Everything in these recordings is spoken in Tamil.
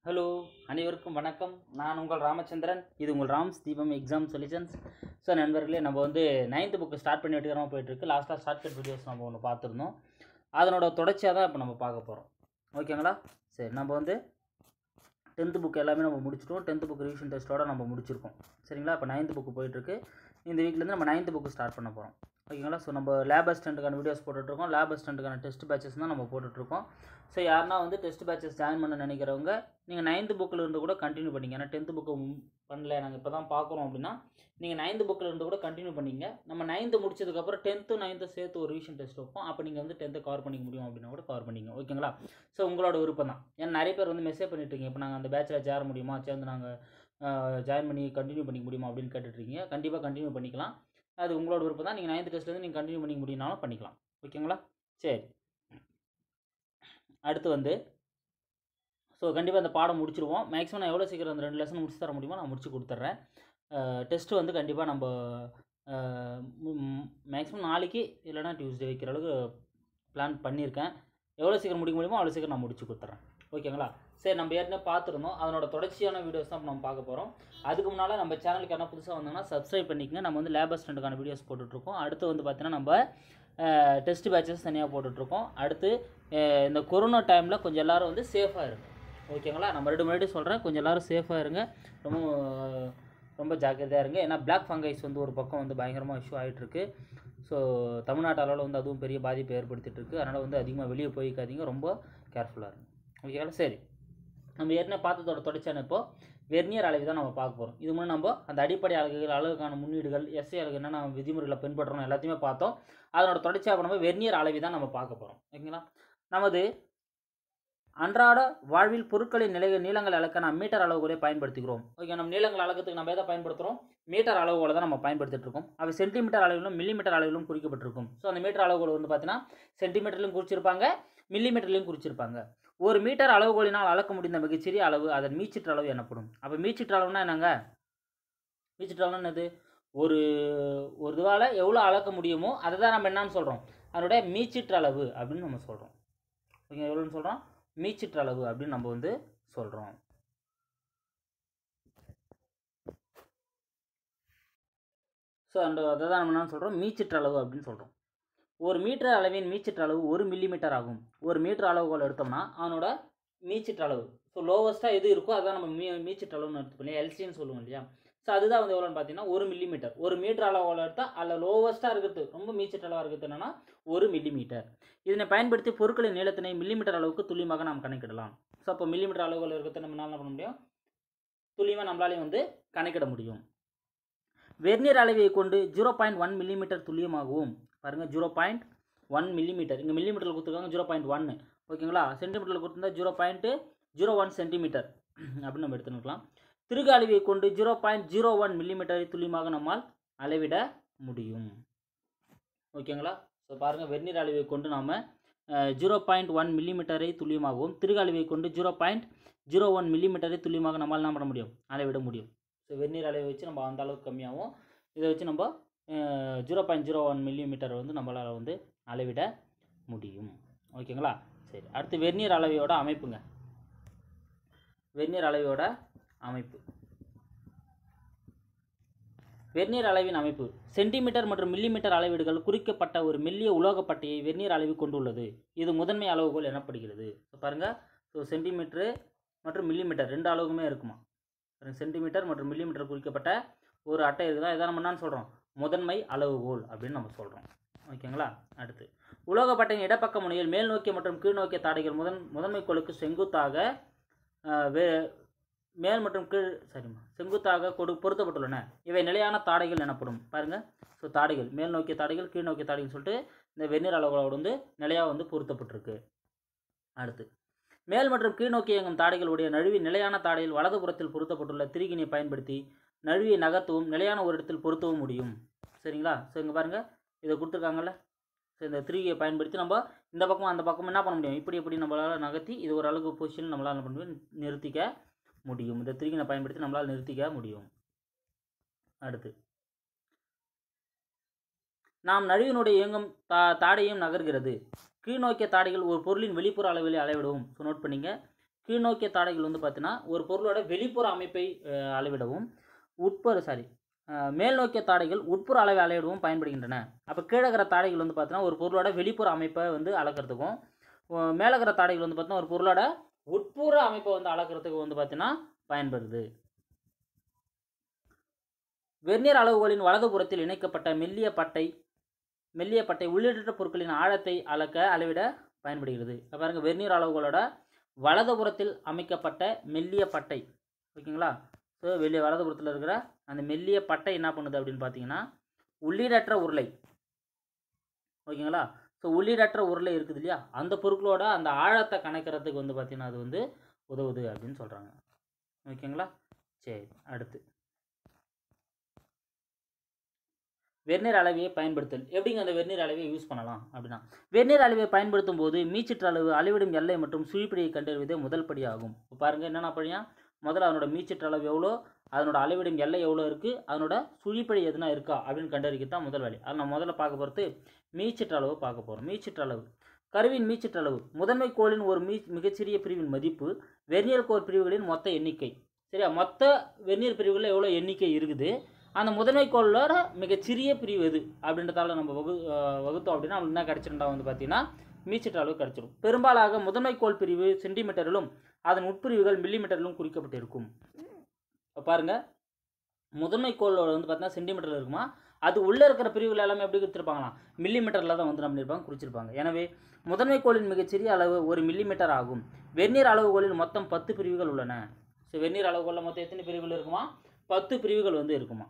ஹலோ அனைவருக்கும் வணக்கம் நான் உங்கள் ராமச்சந்திரன் இது உங்கள் ராம்ஸ் தீபம் எக்ஸாம் சொல்யூஷன்ஸ் ஸோ நண்பர்களே நம்ம வந்து நைன்த்து புக்கு ஸ்டார்ட் பண்ணி வெட்டிக்கிறோம் போயிட்டுருக்கு லாஸ்ட்டாக ஷார்ட்கட் வீடியோஸ் நம்ம ஒன்று பார்த்துருந்தோம் அதனோட தொடர்ச்சியாக தான் இப்போ நம்ம பார்க்க போகிறோம் ஓகேங்களா சரி நம்ம வந்து டென்த்து புக் எல்லாமே நம்ம முடிச்சிட்டோம் டென்த்து புக் ரிவிஷன் டெஸ்ட்டோட நம்ம முடிச்சிருக்கோம் சரிங்களா இப்போ நைன்த்து புக்கு போயிட்டுருக்கு இந்த வீக்லேருந்து நம்ம நைன்த்து புக்கு ஸ்டார்ட் பண்ண போகிறோம் ஓகேங்களா ஸோ நம்ம லேப் அசிஸ்டண்ட்டுக்கான வீடியோஸ் போட்டுட்ருக்கோம் லேப் அசிஸ்டண்ட்டுக்கான டெஸ்ட் பேச்சஸ் தான் நம்ம போட்டுட்ருக்கோம் ஸோ யாருன்னா வந்து டெஸ்ட் பேச்சஸ் ஜாயின் பண்ண நினைக்கிறவங்க நீங்கள் நைன்த்து புக்கில் இருந்து கூட கண்டினியூ பண்ணிங்க ஏன்னா டென்த்து புக்கு பண்ணல நாங்கள் இப்போ தான் பார்க்குறோம் அப்படின்னா நீங்கள் நைன்த்து புக்கில் இருந்து கூட கண்டினியூ பண்ணிங்க நம்ம நைன்த்து முடிச்சதுக்கப்புறம் டென்த்து நைன்த்து சேர்த்து ஒரு ரிவிஷன் டெஸ்ட் வைப்போம் அப்போ நீங்கள் வந்து டென்த்து கவர் பண்ணிக்க முடியும் அப்படின்னா கூட கவர் பண்ணிங்க ஓகேங்களா ஸோ உங்களோட விருப்பம் தான் ஏன்னா நிறைய பேர் வந்து மெசேஜ் பண்ணிட்டு இருக்கீங்க இப்போ நாங்கள் அந்த பேட்சில் சேர முடியுமா சேர்ந்து நாங்கள் ஜாயின் பண்ணி கண்டினியூ பண்ணிக்க முடியுமா அப்படின்னு கேட்டுட்ருக்கீங்க கண்டிப்பாக கண்டினியூ பண்ணிக்கலாம் அது உங்களோட விருப்பம் தான் நீங்கள் நைன்த் டெஸ்ட்லேருந்து நீங்கள் கண்டினியூ பண்ணிக்க முடியும்னாலும் பண்ணிக்கலாம் ஓகேங்களா சரி அடுத்து வந்து ஸோ கண்டிப்பாக அந்த பாடம் முடிச்சிருவோம் மேக்ஸிமம் நான் எவ்வளோ சீக்கிரம் அந்த ரெண்டு லெசன் முடிச்சு தர முடியுமோ நான் முடிச்சு கொடுத்துட்றேன் டெஸ்ட்டு வந்து கண்டிப்பாக நம்ம மேக்ஸிமம் நாளைக்கு இல்லைனா டியூஸ்டே வைக்கிற அளவுக்கு பிளான் பண்ணியிருக்கேன் எவ்வளோ சீக்கிரம் முடிக்க முடியுமோ அவ்வளோ சீக்கிரம் நான் முடிச்சு கொடுத்துட்றேன் ஓகேங்களா சரி நம்ம ஏற்கனவே பார்த்துருந்தோம் அதனோட தொடர்ச்சியான வீடியோஸ் தான் இப்போ நம்ம பார்க்க போகிறோம் அதுக்கு முன்னால் நம்ம சேனலுக்கு என்ன புதுசாக வந்தோம்னா சப்ஸ்கிரைப் பண்ணிக்கங்க நம்ம வந்து லேப் அசிஸ்டண்ட்டுக்கான வீடியோஸ் போட்டுட்ருக்கோம் அடுத்து வந்து பார்த்தீங்கன்னா நம்ம டெஸ்ட் பேட்சஸ் தனியாக போட்டுட்ருக்கோம் அடுத்து அஹ், இந்த கொரோனா டைமில் கொஞ்சம் எல்லோரும் வந்து சேஃபாக இருங்க ஓகேங்களா நம்ம ரெண்டு முன்னாடி சொல்கிறேன் கொஞ்சம் எல்லோரும் சேஃபாக இருங்க ரொம்ப ரொம்ப ஜாக்கிரதையாக இருங்க ஏன்னா பிளாக் ஃபங்கைஸ் வந்து ஒரு பக்கம் வந்து பயங்கரமாக இஷ்யூ ஆகிட்டுருக்கு ஸோ தமிழ்நாட்டு அளவில் வந்து அதுவும் பெரிய பாதிப்பை ஏற்படுத்திட்டு இருக்கு அதனால் வந்து அதிகமாக வெளியே போய்க்காதீங்க ரொம்ப கேர்ஃபுல்லாக இருங்க ஓகேங்களா சரி நம்ம ஏற்கனவே பார்த்ததோட தொடர்ச்சியான இப்போ வெர்னியர் அளவு தான் நம்ம பார்க்க போகிறோம் இது முன்னே நம்ம அந்த அடிப்படை அழகுகள் அளவுக்கான முன்னீடுகள் எஸ்ஐ அழகு என்னென்ன விதிமுறைகளை பின்பற்றணும் எல்லாத்தையுமே பார்த்தோம் அதனோட தொடர்ச்சியாக நம்ம வெர்னியர் அளவை தான் நம்ம பார்க்க போகிறோம் ஓகேங்களா நமது அன்றாட வாழ்வில் பொருட்களின் நிலை நீளங்கள் அளக்க நாம் மீட்டர் அளவுகளை பயன்படுத்துகிறோம் ஓகே நம்ம நீளங்கள் அளக்கிறதுக்கு நம்ம எதை பயன்படுத்துகிறோம் மீட்டர் அளவுகளை தான் நம்ம பயன்படுத்திட்டு இருக்கோம் அவை சென்டிமீட்டர் அளவிலும் மில்லிமீட்டர் அளவிலும் குறிக்கப்பட்டிருக்கும் ஸோ அந்த மீட்டர் அளவுகள் வந்து பார்த்தீங்கன்னா சென்டிமீட்டர்லையும் குறிச்சிருப்பாங்க மில்லிமீட்டர்லையும் குறிச்சிருப்பாங்க ஒரு மீட்டர் அளவுகோலினால் அளக்க முடிந்த மிகச்சிறிய அளவு அதன் மீச்சிற்ற அளவு எனப்படும் அப்போ மீச்சிற்ற அளவுனா என்னங்க மீச்சிற்ற அளவுனா என்னது ஒரு ஒரு இதுவால் எவ்வளோ அளக்க முடியுமோ அதை தான் நம்ம என்னன்னு சொல்கிறோம் அதனுடைய மீச்சிற்ற அளவு அப்படின்னு நம்ம சொல்கிறோம் ஓகே எவ்வளோன்னு சொல்கிறோம் மீச்சிற்ற அளவு அப்படின்னு நம்ம வந்து சொல்கிறோம் ஸோ அந்த அதை தான் நம்ம என்ன சொல்கிறோம் மீச்சிற்ற அளவு அப்படின்னு சொல்கிறோம் ஒரு மீட்டர் அளவின் மீச்சிற்ற அளவு ஒரு மில்லிமீட்டர் ஆகும் ஒரு மீட்டர் அளவுகோல் எடுத்தோம்னா அவனோட மீச்சிற்ற அளவு ஸோ லோவஸ்ட்டாக எது இருக்கோ அதான் நம்ம மீ மீச்சிற்ற அளவுன்னு எடுத்துப்போம் இல்லையா எல்சின்னு சொல்லுவோம் இல்லையா ஸோ அதுதான் வந்து எவ்வளோன்னு பார்த்தீங்கன்னா ஒரு மில்லிமீட்டர் ஒரு மீட்டர் அளவுகோல் எடுத்தால் அதில் லோவஸ்ட்டாக இருக்கிறது ரொம்ப மீச்சிற்ற அளவாக இருக்கிறது என்னன்னா ஒரு மில்லிமீட்டர் இதனை பயன்படுத்தி பொருட்களின் நீளத்தினை மில்லிமீட்டர் அளவுக்கு துல்லியமாக நாம் கணக்கிடலாம் ஸோ அப்போ மில்லிமீட்டர் அளவுகள் இருக்கிறது நம்ம என்ன பண்ண முடியும் துல்லியமாக நம்மளாலையும் வந்து கணக்கிட முடியும் வெர்னியர் அளவை கொண்டு ஜீரோ பாயிண்ட் ஒன் மில்லிமீட்டர் துல்லியமாகவும் பாருங்கள் ஜீரோ பாயிண்ட் ஒன் மில்லிமீட்டர் இங்கே மில்லிமீட்டரில் கொடுத்துருக்காங்க ஜீரோ பாயிண்ட் ஒன்று ஓகேங்களா சென்டிமீட்டரில் கொடுத்துருந்தா zero point zero one centimetre அப்படின்னு நம்ம எடுத்துக்கலாம் திருகு அளவை கொண்டு ஜீரோ பாயிண்ட் ஜீரோ ஒன் மில்லிமீட்டரை துல்லியமாக நம்மால் அளவிட முடியும் ஓகேங்களா ஸோ பாருங்கள் வெர்னியர் அளவை கொண்டு நாம் ஜீரோ பாயிண்ட் ஒன் மில்லிமீட்டரை துல்லியமாகவும் திருகு அளவை கொண்டு ஜீரோ பாயிண்ட் ஜீரோ ஒன் மில்லிமீட்டரை துல்லியமாக நம்மால் என்ன பண்ண முடியும் அளவிட முடியும் ஸோ வெந்நீர் அளவை வச்சு நம்ம அந்த அளவுக்கு கம்மியாகும் இதை வச்சு நம்ம zero point zero one millimetre வந்து நம்மளால் வந்து அளவிட முடியும் ஓகேங்களா சரி அடுத்து வெந்நீர் அளவையோட அமைப்புங்க வெந்நீர் அளவையோட அமைப்பு வெர்னியர் அளவின் அமைப்பு சென்டிமீட்டர் மற்றும் மில்லிமீட்டர் அளவீடுகள் குறிக்கப்பட்ட ஒரு மெல்லிய உலோகப்பட்டையை வெர்னியர் அளவு கொண்டுள்ளது இது முதன்மை அளவுகோல் எனப்படுகிறது ஸோ பாருங்கள் ஸோ சென்டிமீட்டரு மற்றும் மில்லிமீட்டர் ரெண்டு அளவுக்குமே இருக்குமா சென்டிமீட்டர் மற்றும் மில்லிமீட்டர் குறிக்கப்பட்ட ஒரு அட்டை இருக்குதா இதை நம்ம என்னன்னு சொல்கிறோம் முதன்மை அளவுகோல் அப்படின்னு நம்ம சொல்கிறோம் ஓகேங்களா அடுத்து உலோகப்பட்டையின் இடப்பக்க முனையில் மேல் நோக்கிய மற்றும் கீழ் நோக்கிய தாடைகள் முதன் முதன்மை கோளுக்கு செங்குத்தாக அஹ், வே மேல் மற்றும் கீழ் சரிம்மா செங்குத்தாக கொடு பொருத்தப்பட்டுள்ளன இவை நிலையான தாடைகள் எனப்படும் பாருங்கள் ஸோ தாடைகள் மேல் நோக்கிய தாடைகள் கீழ் நோக்கிய தாடைகள் சொல்லிட்டு இந்த வெந்நீர் அளவுகளோடு வந்து நிலையாக வந்து பொருத்தப்பட்டிருக்கு அடுத்து மேல் மற்றும் கீழ் நோக்கி இயங்கும் தாடைகளுடைய நழுவி நிலையான தாடையில் வலதுபுறத்தில் பொருத்தப்பட்டுள்ள திருகினை பயன்படுத்தி நழுவியை நகர்த்தவும் நிலையான ஒரு இடத்தில் பொருத்தவும் முடியும் சரிங்களா ஸோ இங்கே பாருங்கள் இதை கொடுத்துருக்காங்கல்ல ஸோ இந்த திருகியை பயன்படுத்தி நம்ம இந்த பக்கம் அந்த பக்கம் என்ன பண்ண முடியும் இப்படி இப்படி நம்மளால் நகர்த்தி இது ஒரு அளவுக்கு பொசிஷன் நம்மளால் என்ன பண்ண முடியும் நிறுத்திக்க முடியும் இந்த திருகினை பயன்படுத்தி நம்மளால் நிறுத்திக்க முடியும் அடுத்து நாம் நழுவினுடைய இயங்கும் தா தாடையும் நகர்கிறது கீழ்நோக்கிய தாடைகள் ஒரு பொருளின் வெளிப்புற அளவிலே அளவிடுவோம் ஸோ நோட் பண்ணிங்க கீழ்நோக்கிய தாடைகள் வந்து பார்த்தீங்கன்னா ஒரு பொருளோட வெளிப்புற அமைப்பை அஹ், அளவிடவும் உட்புற சாரி மேல் நோக்கிய தாடைகள் உட்புற அளவை அளவிடவும் பயன்படுகின்றன அப்போ கீழே இருக்கிற தாடைகள் வந்து பார்த்தீங்கன்னா ஒரு பொருளோட வெளிப்புற அமைப்பை வந்து அளக்கிறதுக்கும் அஹ், மேலே இருக்கிற தாடைகள் வந்து பார்த்தீங்கன்னா ஒரு பொருளோட உட்புற அமைப்பை வந்து அளக்கிறதுக்கு வந்து பார்த்தீங்கன்னா பயன்படுது வெர்னியர் அளவுகளின் வலதுபுறத்தில் இணைக்கப்பட்ட மெல்லிய பட்டை மெல்லிய பட்டை உள்ளிட்ட பொருட்களின் ஆழத்தை அளக்க அளவிட பயன்படுகிறது இப்ப பாருங்க வெர்னியர் அளவுகளோட வலதுபுறத்தில் அமைக்கப்பட்ட மெல்லிய பட்டை ஓகேங்களா ஸோ வெளியே வலதுபுறத்தில் இருக்கிற அந்த மெல்லிய பட்டை என்ன பண்ணுது அப்படின்னு பார்த்தீங்கன்னா உள்ளீடற்ற உருளை ஓகேங்களா ஸோ உள்ளீடற்ற உருளை இருக்குது இல்லையா அந்த பொருட்களோட அந்த ஆழத்தை கணக்கிறதுக்கு வந்து பார்த்தீங்கன்னா அது வந்து உதவுது அப்படின்னு சொல்கிறாங்க ஓகேங்களா சரி அடுத்து வெர்னியர் அளவையை பயன்படுத்தல் எப்படிங்க அந்த வெர்னியர் அளவையை யூஸ் பண்ணலாம் அப்படின்னா வெர்னியர் அளவை பயன்படுத்தும் போது மீச்சிற்ற அளவு அளவிடும் எல்லை மற்றும் சுழிப்பிடியை கண்டறிவதே முதல் படியாகும் இப்போ பாருங்கள் என்னென்ன படியா முதல்ல அதனோட மீச்சிற்ற அளவு எவ்வளோ அதனோட அளவிடும் எல்லை எவ்வளோ இருக்குது அதனோட சுழிப்படி எதுனா இருக்கா அப்படின்னு கண்டறிக்க தான் முதல் வேலை அதை நம்ம முதல்ல பார்க்க போகிறது மீச்சிற்ற அளவு பார்க்க போகிறோம் மீச்சிற்ற அளவு கருவின் மீச்சிற்ற அளவு முதன்மை கோளின் ஒரு மீ மிகச்சிறிய பிரிவின் மதிப்பு வெர்னியர் கோர் பிரிவுகளின் மொத்த எண்ணிக்கை சரியா மொத்த வெர்னியர் பிரிவுகளில் எவ்வளோ எண்ணிக்கை இருக்குது அந்த முதன்மை கோளோட மிகச்சிறிய பிரிவு எது அப்படின்றதால நம்ம வகு அஹ் வகுத்தோம் அப்படின்னா நம்மளுக்கு என்ன கிடச்சிருந்தா வந்து பார்த்தீங்கன்னா மீச்சிட்ட அளவு கிடச்சிரும் பெரும்பாலாக முதன்மை கோள் பிரிவு சென்டிமீட்டரிலும் அதன் உட்பிரிவுகள் மில்லிமீட்டரிலும் குறிக்கப்பட்டிருக்கும் இப்போ பாருங்க முதன்மை கோளோட வந்து பார்த்தீங்கன்னா சென்டிமீட்டரில் இருக்குமா அது உள்ளே இருக்கிற பிரிவுகள் எல்லாமே எப்படி கொடுத்துருப்பாங்களாம் மில்லிமீட்டரில் தான் வந்து நம்ம பண்ணியிருப்பாங்க குறிச்சிருப்பாங்க எனவே முதன்மை கோளின் மிகச்சிறிய அளவு ஒரு மில்லிமீட்டர் ஆகும் வெந்நீர் அளவுகோலில் மொத்தம் பத்து பிரிவுகள் உள்ளன ஸோ வெந்நீர் அளவுகோலில் மொத்தம் எத்தனை பிரிவுகள் இருக்குமா பத்து பிரிவுகள் வந்து இருக்குமா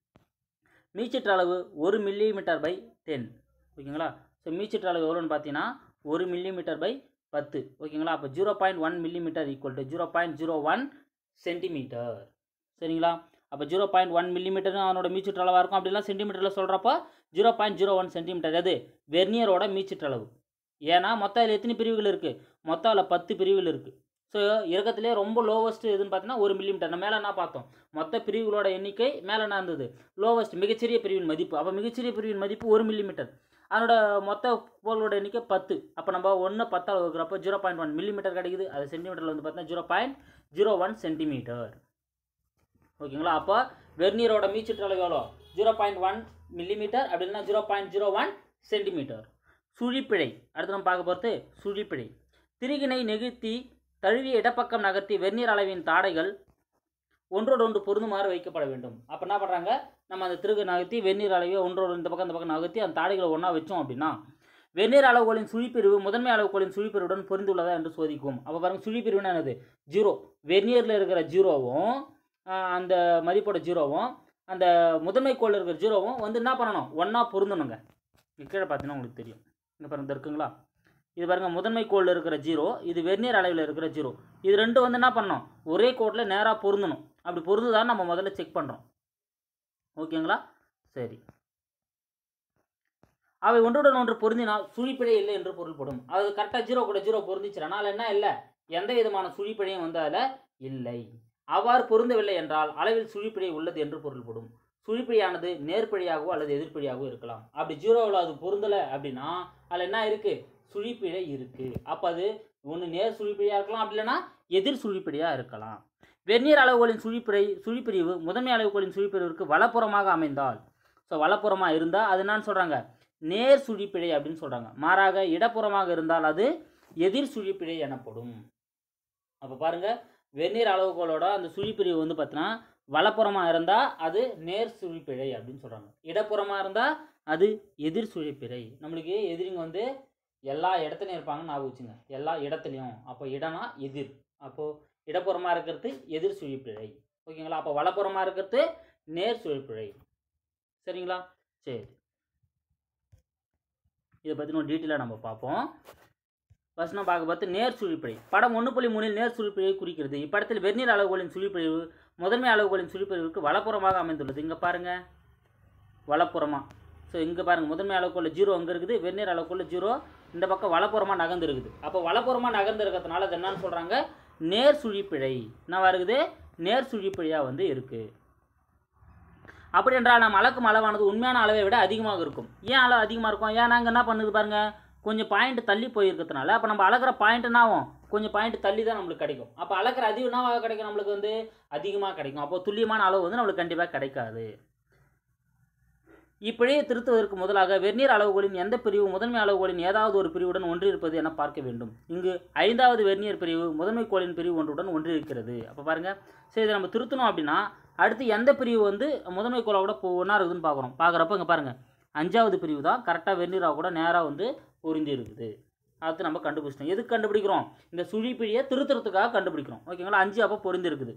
மீச்சிற்ற அளவு ஒரு மில்லிமீட்டர் பை டென் ஓகேங்களா ஸோ மீச்சிற்ற அளவு எவ்வளோன்னு பார்த்தீங்கன்னா ஒரு மில்லிமீட்டர் பை பத்து ஓகேங்களா அப்போ zero point one millimetre equal to zero point zero one centimetre சரிங்களா அப்போ ஜீரோ பாயிண்ட் ஒன் மில்லிமீட்டர் அவனோட மீச்சிற்ற அளவாக இருக்கும் அப்படிலாம் சென்டிமீட்டரில் சொல்கிறப்போ zero point zero one centimetre அது வெர்னியரோட மீச்சிற்ற அளவு ஏன்னா மொத்தம் அதில் எத்தனை பிரிவுகள் இருக்குது மொத்தம் அதில் பத்து பிரிவுகள் இருக்குது ஸோ இறக்கத்திலே ரொம்ப லோவஸ்ட் எதுன்னு பார்த்தீங்கன்னா ஒரு மில்லிமீட்டர் நம்ம மேலே என்ன பார்த்தோம் மொத்த பிரிவுகளோட எண்ணிக்கை மேலே என்ன இருந்தது லோவஸ்ட் மிகச்சிறிய பிரிவின் மதிப்பு அப்போ மிகச்சிறிய பிரிவின் மதிப்பு ஒரு மில்லிமீட்டர் அதனோட மொத்த போலோட எண்ணிக்கை பத்து அப்போ நம்ம ஒன்று பத்தால் வகுக்கிறப்போ ஜீரோ பாயிண்ட் ஒன் மில்லிமீட்டர் கிடைக்குது அது சென்டிமீட்டரில் வந்து பார்த்தீங்கன்னா zero point zero one centimetre ஓகேங்களா அப்போ வெர்னியரோட மீச்சிற்ற அளவு எவ்வளோ ஜீரோ பாயிண்ட் ஒன் மில்லிமீட்டர் அப்படின்னா zero point zero one centimetre சுழிப்பிழை அடுத்து நம்ம பார்க்க போகிறது சுழிப்பிழை திரிகினை நெகிழ்த்தி தழுவிய இடப்பக்கம் நகர்த்தி வெர்னியர் அளவின் தாடைகள் ஒன்றோடு ஒன்று பொருந்துமாறு வைக்கப்பட வேண்டும் அப்போ என்ன பண்ணுறாங்க நம்ம அந்த திருகு நகர்த்தி வெந்நீர் அளவை ஒன்றோடு இந்த பக்கம் இந்த பக்கம் நகர்த்தி அந்த தாடைகளை ஒன்றா வச்சோம் அப்படின்னா வெந்நீர் அளவுகளின் சுழிப்பிரிவு முதன்மை அளவுகளின் சுழிப்பிரிவுடன் பொருந்துள்ளதா என்று சோதிக்கும் அப்போ பாருங்க சுழிப்பிரிவுனா என்னது ஜீரோ வெந்நீரில் இருக்கிற ஜீரோவும் ஆஹ், அந்த மதிப்போட ஜீரோவும் அந்த முதன்மை கோளில் இருக்கிற ஜீரோவும் வந்து என்ன பண்ணணும் ஒன்றா பொருந்தணுங்க இங்க கீழே பார்த்தீங்கன்னா உங்களுக்கு தெரியும் இங்கே பாருங்க இந்த இருக்குங்களா இது பாருங்க முதன்மை கோளில் இருக்கிற ஜீரோ இது வெர்னியர் அளவில் இருக்கிற ஜீரோ இது ரெண்டும் வந்து என்ன பண்ணணும் ஒரே கோட்டில் நேராக பொருந்தணும் அப்படி பொருந்துதான்னு நம்ம முதல்ல செக் பண்ணுறோம் ஓகேங்களா சரி அவை ஒன்றுடன் ஒன்று பொருந்தினால் சுழிப்பிழை இல்லை என்று பொருள்படும் அது கரெக்டாக ஜீரோ கூட ஜீரோ பொருந்திச்சுனா என்ன இல்லை எந்த விதமான சுழிப்பிழையும் வந்து அதில் இல்லை அவ்வாறு பொருந்தவில்லை என்றால் அளவில் சுழிப்பிழை உள்ளது என்று பொருள்படும் சுழிப்பிழையானது நேர்பிழையாகவோ அல்லது எதிர்ப்பிழையாகவோ இருக்கலாம் அப்படி ஜீரோவில் அது பொருந்தலை அப்படின்னா அதில் என்ன இருக்குது சுழிப்பிழை இருக்குது அப்போ அது ஒன்று நேர் சுழிப்பிழையாக இருக்கலாம் அப்படி இல்லைன்னா எதிர் சுழிப்பிழையாக இருக்கலாம் வெந்நீர் அளவுகளின் சுழிப்பிழை சுழிப்பிரிவு முதன்மை அளவுகளின் சுழிப்பிரிவிற்கு வலப்புறமாக அமைந்தால் ஸோ வலப்புறமாக இருந்தால் அது என்னன்னு சொல்கிறாங்க நேர் சுழிப்பிழை அப்படின்னு சொல்கிறாங்க மாறாக இடப்புறமாக இருந்தால் அது எதிர் சுழிப்பிழை எனப்படும் அப்போ பாருங்கள் வெந்நீர் அளவுகளோட அந்த சுழிப்பிரிவு வந்து பார்த்தீங்கன்னா வலப்புறமாக இருந்தால் அது நேர் சுழிப்பிழை அப்படின்னு சொல்கிறாங்க இடப்புறமாக இருந்தால் அது எதிர் சுழிப்பிழை நம்மளுக்கு எதிரிங்க வந்து எல்லா இடத்துலையும் இருப்பாங்கன்னு ஞாபகம் வச்சுங்க எல்லா இடத்துலையும் அப்போ இடம்னா எதிர் அப்போது இடப்புறமாக இருக்கிறது எதிர் சுழிப்பிழை ஓகேங்களா அப்போ வலப்புறமாக இருக்கிறது நேர் சுழிப்பிழை சரிங்களா சரி இதை பற்றி இன்னும் டீட்டெயிலாக நம்ம பார்ப்போம் ஃபர்ஸ்ட் நம்ம பார்க்க பார்த்து நேர் சுழிப்பிழை படம் ஒன்று புள்ளி மூணில் நேர் சுழிப்பிழையை குறிக்கிறது இப்படத்தில் வெந்நீர் அளவுகளின் சுழிப்பிழிவு முதன்மை அளவுகளின் சுழிப்பிழிவுக்கு வலப்புறமாக அமைந்துள்ளது இங்கே பாருங்கள் வலப்புறமாக ஸோ இங்கே பாருங்கள் முதன்மை அளவுக்குள்ள ஜீரோ அங்கே இருக்குது வெந்நீர் அளவுக்குள்ள ஜீரோ இந்த பக்கம் வலப்புறமாக நகர்ந்து இருக்குது அப்போ வலப்புறமாக நகர்ந்து இருக்கிறதுனால அது என்னன்னு சொல்கிறாங்க நேர் சுழிப்பிழை என்னவா இருக்குது நேர் சுழிப்பிழையாக வந்து இருக்குது அப்படி என்றால் நம்ம அளக்கும் அளவானது உண்மையான அளவை விட அதிகமாக இருக்கும் ஏன் அளவு அதிகமாக இருக்கும் ஏன் நாங்கள் என்ன பண்ணுது பாருங்க கொஞ்சம் பாயிண்ட் தள்ளி போயிருக்கிறதுனால அப்போ நம்ம அளக்கிற பாயிண்ட் என்ன ஆகும் கொஞ்சம் பாயிண்ட் தள்ளி தான் நம்மளுக்கு கிடைக்கும் அப்போ அளக்கிற அதிகம் என்னவாக கிடைக்கும் நம்மளுக்கு வந்து அதிகமாக கிடைக்கும் அப்போ துல்லியமான அளவு வந்து நம்மளுக்கு கண்டிப்பாக கிடைக்காது இப்பிழையை திருத்துவதற்கு முதலாக வெர்னியர் அளவுகளின் எந்த பிரிவு முதன்மை அளவுகளின் ஏதாவது ஒரு பிரிவுடன் ஒன்றிருப்பது என பார்க்க வேண்டும் இங்கு ஐந்தாவது வெர்னியர் பிரிவு முதன்மை கோளின் பிரிவு ஒன்றுடன் ஒன்றிருக்கிறது அப்போ பாருங்க சரி இதை நம்ம திருத்தணும் அப்படின்னா அடுத்து எந்த பிரிவு வந்து முதன்மை கோளோட ஒன்றா இருக்குதுன்னு பார்க்குறோம் பார்க்குறப்ப இங்கே பாருங்கள் அஞ்சாவது பிரிவு தான் கரெக்டாக வெர்னியராக கூட நேராக வந்து பொருந்தி இருக்குது அடுத்து நம்ம கண்டுபிடிச்சிட்டோம் எதுக்கு கண்டுபிடிக்கிறோம் இந்த சுழிப்பிழையை திருத்துறதுக்காக கண்டுபிடிக்கிறோம் ஓகேங்களா அஞ்சு அப்போ பொருந்தி இருக்குது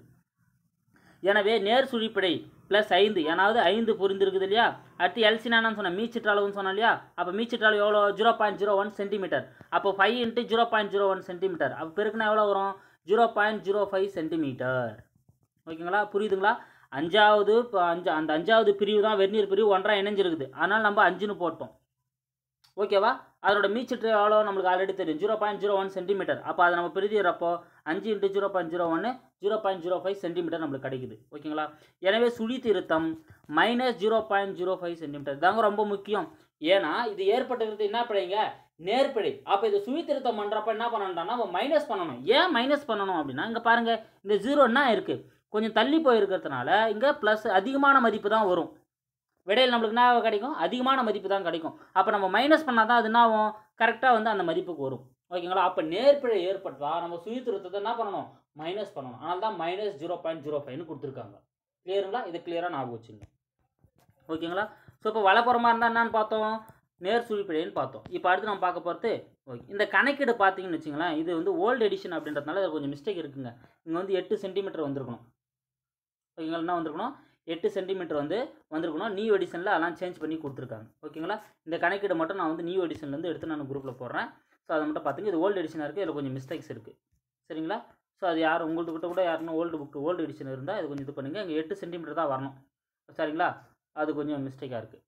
எனவே நேர் சுழிப்பிழை ப்ளஸ் ஐந்து ஏனாவது ஐந்து புரிந்திருக்குது இல்லையா அடுத்து எல்சினானு சொன்னேன் மீச்சிட்டு அளவுன்னு சொன்னேன் இல்லையா அப்போ மீச்சிட்டு அளவு எவ்வளோ zero point zero one centimetre அப்போ five into zero point zero one centimetre அப்போ பெருக்குனா எவ்வளோ வரும் zero point zero five centimetre ஓகேங்களா புரியுதுங்களா அஞ்சாவது இப்போ அஞ்சு அந்த அஞ்சாவது பிரிவு தான் வெந்நீர் பிரிவு ஒன்றா இணைஞ்சிருக்குது அதனால் நம்ம அஞ்சுன்னு போட்டோம் ஓகேவா அதோட மீச்சிட்டு எவ்வளோ நம்மளுக்கு ஆல்ரெடி தெரியும் zero point zero one centimetre அப்போ அதை நம்ம பிரிதிறப்போ அஞ்சு இன்ட்டு ஜீரோ பாயிண்ட் ஜீரோ ஒன்று zero point zero five centimetre நம்மளுக்கு கிடைக்குது ஓகேங்களா எனவே சுழி திருத்தம் minus zero point zero five centimetre தாங்க ரொம்ப முக்கியம் ஏன்னா இது ஏற்பட்டது என்ன பிழைங்க நேர்பிழை அப்போ இது சுழி திருத்தம் பண்ணுறப்ப என்ன பண்ணணும்னா நம்ம மைனஸ் பண்ணணும் ஏன் மைனஸ் பண்ணணும் அப்படின்னா இங்கே பாருங்கள் இந்த ஜீரோ என்ன இருக்குது கொஞ்சம் தள்ளி போயிருக்கிறதுனால இங்கே ப்ளஸ் அதிகமான மதிப்பு தான் வரும் விடையில் நம்மளுக்கு என்ன கிடைக்கும் அதிகமான மதிப்பு தான் கிடைக்கும் அப்போ நம்ம மைனஸ் பண்ணால் தான் அது என்ன ஆகும் கரெக்டாக வந்து அந்த மதிப்புக்கு வரும் ஓகேங்களா அப்போ நேர்பிழை ஏற்பட்டால் நம்ம சுழி திருத்தத்தை என்ன பண்ணணும் மைனஸ் பண்ணணும் அதனால தான் மைனஸ் ஜீரோ பாயிண்ட் ஜீரோ ஃபைவ்னு கொடுத்துருக்காங்க கிளியருங்களா இது கிளியராக ஞாபகம் வச்சுங்க ஓகேங்களா ஸோ இப்போ வலப்புறமாக இருந்தால் என்னன்னு பார்த்தோம் நேர் சுழிப்பிழைன்னு பார்த்தோம் இப்போ அடுத்து நம்ம பார்க்க போகிறது ஓகே இந்த கணக்கீடு பார்த்தீங்கன்னு வச்சுங்களேன் இது வந்து ஓல்டு எடிஷன் அப்படின்றதுனால இது கொஞ்சம் மிஸ்டேக் இருக்குங்க இங்கே வந்து எட்டு சென்டிமீட்டர் வந்திருக்கணும் ஓகேங்களா என்ன வந்திருக்கணும் எட்டு சென்டிமீட்டர் வந்து வந்திருக்கணும் நியூ எடிஷனில் அதெல்லாம் சேஞ்ச் பண்ணி கொடுத்துருக்காங்க ஓகேங்களா இந்த கணக்கீடு மட்டும் நான் வந்து நியூ எடிஷன்லேருந்து எடுத்து நான் குரூப்பில் போடுறேன் ஸோ அதை மட்டும் பார்த்துங்க இது ஓல்டு எடிஷனாக இருக்குது இதில் கொஞ்சம் மிஸ்டேக்ஸ் இருக்குது சரிங்களா ஸோ அது யார் உங்கள்கிட்ட கிட்ட கூட யாருன்னா ஓல்டு புக்கு ஓல்டு எடிஷன் இருந்தால் இது கொஞ்சம் இது பண்ணுங்கள் இங்கே எட்டு சென்டிமீட்டர் தான் வரணும் சரிங்களா அது கொஞ்சம் மிஸ்டேக்காக இருக்குது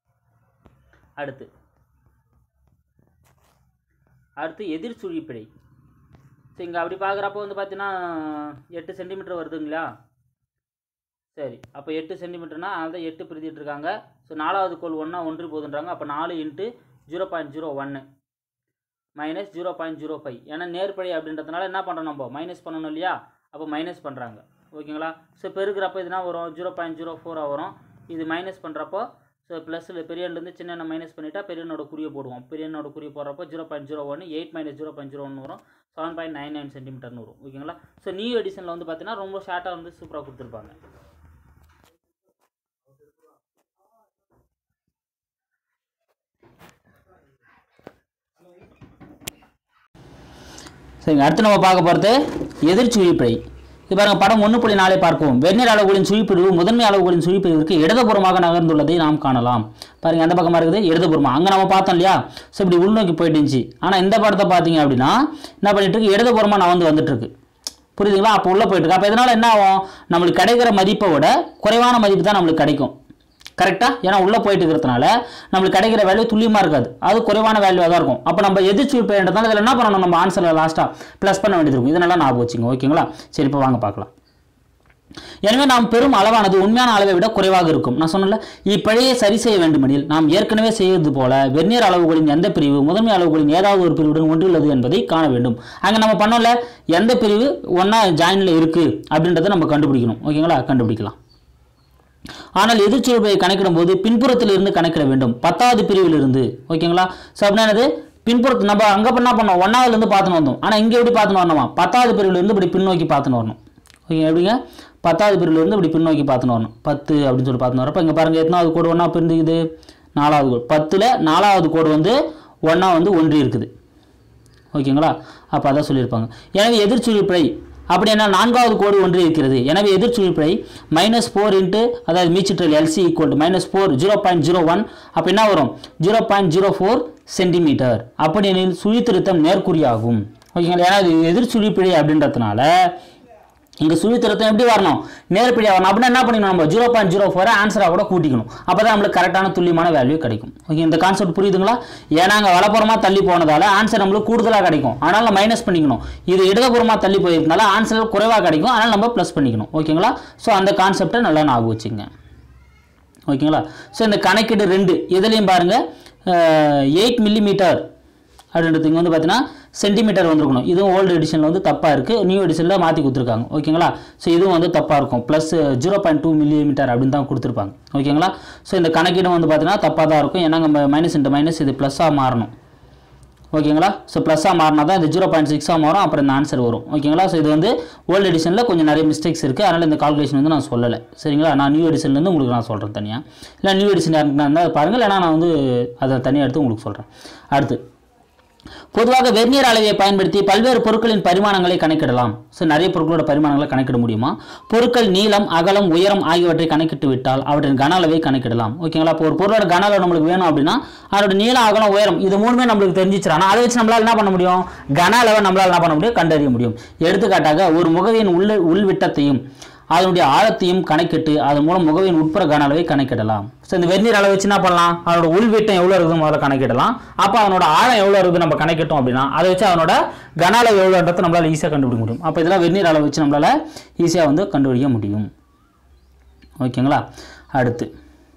அடுத்து அடுத்து எதிர் சுழிப்பிழை ஸோ இங்கே அப்படி பார்க்குறப்போ வந்து பார்த்தீங்கன்னா எட்டு சென்டிமீட்டர் வருதுங்களா சரி அப்போ எட்டு சென்டிமீட்டர்னா அதான் எட்டு பிரித்திட்டு இருக்காங்க ஸோ நாலாவது கோல் ஒன்றா ஒன்று போதுன்றாங்க அப்போ நாலு இன்ட்டு ஜீரோ பாயிண்ட் ஜீரோ ஒன்று minus zero point zero five ஏன்னா நேர்படி அப்படின்றதுனால என்ன பண்ணுறோம் நம்ம மைனஸ் பண்ணணும் இல்லையா அப்போ மைனஸ் பண்ணுறாங்க ஓகேங்களா ஸோ பெருக்கிறப்ப இதுனா வரும் ஜீரோ பாயிண்ட் ஜீரோ ஃபோராக வரும் இது மைனஸ் பண்ணுறப்போ ஸோ ப்ளஸில் பெரியன்லேருந்து சின்ன மைனஸ் பண்ணிட்டா பெரியனோட குறியை போடுவோம் பெரியனோட குறி போடுறப்போ ஜீரோ பாயிண்ட் ஜீரோ ஒன்று eight minus zero point zero ஒன்று வரும் செவன் பாயிண்ட் நைன் நைன் சென்டிமீட்டர்னு வரும் ஓகேங்களா ஸோ நியூ எடிஷனில் வந்து பார்த்தீங்கன்னா ரொம்ப ஷார்ட்டாக வந்து சூப்பராக கொடுத்துருப்பாங்க சரிங்க அடுத்து நம்ம பார்க்க போகிறது எதிர் சுழிப்பிழை இது பாருங்க படம் ஒன்று புள்ளி நாளை பார்ப்போம் வெந்நீர் அளவுகளின் சுழிப்பிரிவு முதன்மை அளவுகளின் சுழிப்பிரிவிற்கு இடதுபுறமாக நகர்ந்துள்ளதை நாம் காணலாம் பாருங்க எந்த பக்கமாக இருக்குது இடதுபுறமா அங்கே நம்ம பார்த்தோம் இல்லையா ஸோ இப்படி உள்நோக்கி போயிட்டு இருந்துச்சு ஆனால் இந்த படத்தை பார்த்தீங்க அப்படின்னா என்ன பண்ணிட்டு இருக்கு இடதுபுறமாக நகர்ந்து வந்துட்டு இருக்கு புரியுதுங்களா அப்போ உள்ளே போயிட்டு இருக்கு அப்போ இதனால் என்ன ஆகும் நம்மளுக்கு கிடைக்கிற மதிப்பை விட குறைவான மதிப்பு தான் நம்மளுக்கு கிடைக்கும் கரெக்டாக ஏன்னா உள்ளே போயிட்டு இருக்கிறதுனால நம்மளுக்கு கிடைக்கிற வேல்யூ துல்லியமாக இருக்காது அது குறைவான வேல்யூவாக தான் இருக்கும் அப்போ நம்ம எதிர்த்து போயின்றதுனால இதில் என்ன பண்ணணும் நம்ம ஆன்சரில் லாஸ்ட்டாக ப்ளஸ் பண்ண வேண்டியது இருக்கும் இதனால ஞாபகம் வச்சுங்க ஓகேங்களா சரி இப்போ வாங்க பார்க்கலாம் எனவே நாம் பெரும் அளவானது உண்மையான அளவை விட குறைவாக இருக்கும் நான் சொன்னல இப்பிழையை சரி செய்ய வேண்டுமெனில் நாம் ஏற்கனவே செய்வது போல வெர்னியர் அளவுகளின் எந்த பிரிவு முதன்மை அளவுகளின் ஏதாவது ஒரு பிரிவுடன் ஒன்றியுள்ளது என்பதை காண வேண்டும் அங்கே நம்ம பண்ணோம்ல எந்த பிரிவு ஒன்றா ஜாயினில் இருக்குது அப்படின்றத நம்ம கண்டுபிடிக்கணும் ஓகேங்களா கண்டுபிடிக்கலாம் ஆனால் எதிர்ச்சுவையை கணக்கிடும் போது பின்புறத்தில் இருந்து கணக்கிட வேண்டும் பத்தாவது பிரிவில் இருந்து ஓகேங்களா ஸோ அப்படின்னா என்னது பின்புறத்து நம்ம அங்கே என்ன பண்ணோம் ஒன்றாவதுலேருந்து பார்த்துன்னு வந்தோம் ஆனால் இங்கே எப்படி பார்த்துன்னு வரணுமா பத்தாவது பிரிவில் இருந்து இப்படி பின்னோக்கி பார்த்துன்னு வரணும் ஓகே எப்படிங்க பத்தாவது பிரிவில் இருந்து இப்படி பின்னோக்கி பார்த்துன்னு வரணும் பத்து அப்படின்னு சொல்லி பார்த்துன்னு வரப்போ இங்கே பாருங்கள் எத்தனாவது கோடு ஒன்றா பிரிந்துக்குது நாலாவது கோடு பத்தில் நாலாவது கோடு வந்து ஒன்றா வந்து ஒன்றி இருக்குது ஓகேங்களா அப்போ அதான் சொல்லியிருப்பாங்க எனவே எதிர்ச்சுழிப்பிழை அப்படி என்ன நான்காவது கோடு ஒன்று இருக்கிறது எனவே எதிர்ச்சுழிப்பிழை மைனஸ் ஃபோர் இன்ட்டு அதாவது மீச்சிற்றல் LC equal to minus four zero point zero one அப்போ என்ன வரும் zero point zero four centimetre அப்படி எனில் சுழித்திருத்தம் நேர்குறியாகும் ஓகேங்களா ஏன்னா இது எதிர் சுழிப்பிழை அப்படின்றதுனால இங்கே சுழித்திருத்தம் எப்படி வரணும் நேர்படியாக வரணும் அப்படின்னா என்ன பண்ணிக்கணும் நம்ம ஜீரோ பாயிண்ட் ஜீரோ ஃபோரை ஆன்சராக கூட கூட்டிக்கணும் அப்போ தான் நம்மளுக்கு கரெக்டான துல்லியமான வேல்யூ கிடைக்கும் ஓகே இந்த கான்செப்ட் புரியுதுங்களா ஏன்னா அங்கே வலப்புறமாக தள்ளி போனதால ஆன்சர் நம்மளுக்கு கூடுதலாக கிடைக்கும் அதனால் நம்ம மைனஸ் பண்ணிக்கணும் இது இடதுபுறமாக தள்ளி போயிருந்தனால ஆன்சர் குறைவாக கிடைக்கும் அதனால் நம்ம ப்ளஸ் பண்ணிக்கணும் ஓகேங்களா ஸோ அந்த கான்செப்டை நல்லா ஞாபகம் வச்சுங்க ஓகேங்களா ஸோ இந்த கணக்கீடு ரெண்டு இதுலேயும் பாருங்கள் எயிட் மில்லிமீட்டர் அப்படின்றது இங்கே வந்து பார்த்தீங்கன்னா சென்டிமீட்டர் வந்திருக்கணும் இதுவும் ஓல்டு எடிஷனில் வந்து தப்பாக இருக்குது நியூ எடிஷனில் மாற்றி கொடுத்துருக்காங்க ஓகேங்களா ஸோ இதுவும் வந்து தப்பாக இருக்கும் plus zero point two millimetre அப்படின்னு தான் கொடுத்துருப்பாங்க ஓகேங்களா ஸோ இந்த கணக்கீடும் வந்து பார்த்தீங்கன்னா தப்பாக தான் இருக்கும் ஏன்னா நம்ம மைனஸ் இன்ட்டு மைனஸ் இது ப்ளஸ்ஸாக மாறணும் ஓகேங்களா ஸோ ப்ளஸ்ஸாக மாறினா தான் இந்த ஜீரோ பாயிண்ட் சிக்ஸாக மாறும் அப்புறம் இந்த ஆன்சர் வரும் ஓகேங்களா ஸோ இது வந்து ஓல்டு எடிஷனில் கொஞ்சம் நிறைய மிஸ்டேக்ஸ் இருக்குது அதனால் இந்த கால்குலேஷன் வந்து நான் சொல்லலை சரிங்களா நான் நியூ எடிஷன்லேருந்து உங்களுக்கு நான் சொல்கிறேன் தனியாக இல்லை நியூ எடிஷன் யாருக்குன்னா இருந்தால் பாருங்கள் இல்லைனா நான் வந்து அதை தனியாக எடுத்து உங்களுக்கு சொல்கிறேன் அடுத்து பொதுவாக வெர்னியர் அளவையை பயன்படுத்தி பல்வேறு பொருட்களின் பரிமாணங்களை கணக்கிடலாம் ஸோ நிறைய பொருட்களோட பரிமாணங்களை கணக்கிட முடியுமா பொருட்கள் நீளம் அகலம் உயரம் ஆகியவற்றை கணக்கிட்டு விட்டால் அவற்றின் கன அளவை கணக்கிடலாம் ஓகேங்களா இப்போ ஒரு பொருளோட கன அளவு நம்மளுக்கு வேணும் அப்படின்னா அதோட நீளம் அகலம் உயரம் இது மூணுமே நம்மளுக்கு தெரிஞ்சிச்சிடும் ஆனால் அதை வச்சு நம்மளால் என்ன பண்ண முடியும் கன அளவை நம்மளால் என்ன பண்ண முடியும் கண்டறிய முடியும் எடுத்துக்காட்டாக ஒரு முகவின் உள்ள உள்விட்டத்தையும் அதனுடைய ஆழத்தையும் கணக்கிட்டு அதன் மூலம் முகவின் உட்புற கன அளவை கணக்கிடலாம் ஸோ இந்த வெந்நீர் அளவை வச்சு என்ன பண்ணலாம் அதனோட உள்வீட்டம் எவ்வளோ இருக்குது முதல்ல கணக்கிடலாம் அப்போ அதனோட ஆழம் எவ்வளோ இருக்குது நம்ம கணக்கிட்டோம் அப்படின்னா அதை வச்சு அதனோட கன அளவு எவ்வளோன்றதை நம்மளால் ஈஸியாக கண்டுபிடிக்க முடியும் அப்போ இதெல்லாம் வெந்நீர் அளவை வச்சு நம்மளால் ஈஸியாக வந்து கண்டுபிடிக்க முடியும் ஓகேங்களா அடுத்து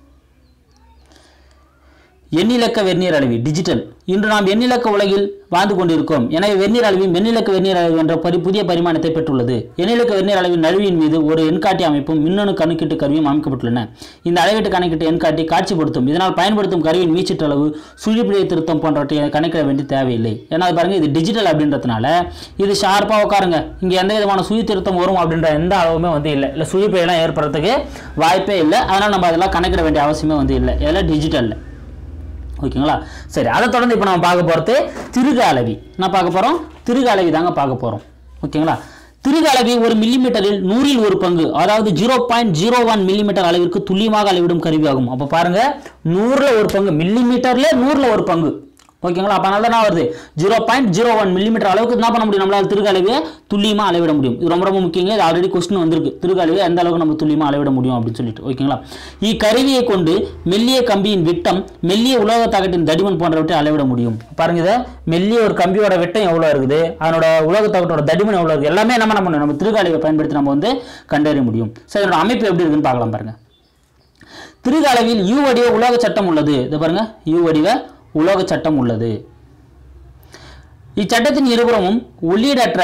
எண்ணிலக்க வெந்நீர் அளவி டிஜிட்டல் இன்று நாம் எண்ணிலக்க உலகில் வாழ்ந்து கொண்டிருக்கோம் எனவே வெந்நீர் அளவியும் எண்ணிலக்க வெந்நீர் அளவு என்ற பரி புதிய பரிமாணத்தை பெற்றுள்ளது எண்ணிலக்க வெந்நீர் அளவின் நழுவியின் மீது ஒரு எண்காட்டி அமைப்பும் மின்னணு கணக்கீட்டு கருவியும் அமைக்கப்பட்டுள்ளன இந்த அளவீட்டு கணக்கீட்டு எண்காட்டி காட்சிப்படுத்தும் இதனால் பயன்படுத்தும் கருவியின் மீச்சிற்றளவு சுழிப்பிழை திருத்தம் போன்றவற்றை கணக்கிட வேண்டிய தேவையில்லை ஏன்னா அது பாருங்க இது டிஜிட்டல் அப்படின்றதுனால இது ஷார்ப்பாக உட்காருங்க இங்கே எந்த விதமான சுழி திருத்தம் வரும் அப்படின்ற எந்த அளவுமே வந்து இல்லை இல்லை சுழிப்பிழைலாம் ஏற்படுறதுக்கு வாய்ப்பே இல்லை அதனால் நம்ம அதெல்லாம் கணக்கிட வேண்டிய அவசியமே வந்து இல்லை இதெல்லாம் டிஜிட்டலில் ஓகேங்களா சரி அதை தொடர்ந்து இப்போ நம்ம பார்க்க போகிறது திருகு அளவி என்ன பார்க்க போகிறோம் திருகு அளவி தாங்க பார்க்க போகிறோம் ஓகேங்களா திருகு அளவி ஒரு மில்லிமீட்டரில் நூறில் ஒரு பங்கு அதாவது zero point zero one millimetre அளவிற்கு துல்லியமாக அளவிடும் கருவியாகும் அப்போ பாருங்க நூறில் ஒரு பங்கு மில்லிமீட்டர்ல நூறில் ஒரு பங்கு ஓகேங்களா அப்போ அதனால என்ன வருது zero point zero one millimetre அளவுக்கு என்ன பண்ண முடியும் நம்மளால் திருகு அளவியை துல்லியமாக அளவிட முடியும் இது ரொம்ப ரொம்ப முக்கியங்க இது ஆல்ரெடி கொஸ்டின் வந்திருக்கு திருகு அளவியை எந்த அளவுக்கு நம்ம துல்லியமாக அளவிட முடியும் அப்படின்னு சொல்லிட்டு ஓகேங்களா இக்கருவியை கொண்டு மெல்லிய கம்பியின் விட்டம் மெல்லிய உலோக தகட்டின் தடிமன் போன்றவற்றை அளவிட முடியும் பாருங்க இதை மெல்லிய ஒரு கம்பியோட விட்டம் எவ்வளோ இருக்குது அதனோட உலோக தகட்டோட தடிமன் எவ்வளோ இருக்குது எல்லாமே நம்ம என்ன பண்ணணும் நம்ம திருகு அளவை பயன்படுத்தி நம்ம வந்து கண்டறிய முடியும் சரி இதனோட அமைப்பு எப்படி இருக்குன்னு பார்க்கலாம் பாருங்க திருகு அளவில் யூ வடிவ உலோக சட்டம் உள்ளது இது பாருங்க யூ வடிவ உலோக சட்டம் உள்ளது இச்சட்டத்தின் இருபுறமும் உள்ளீடற்ற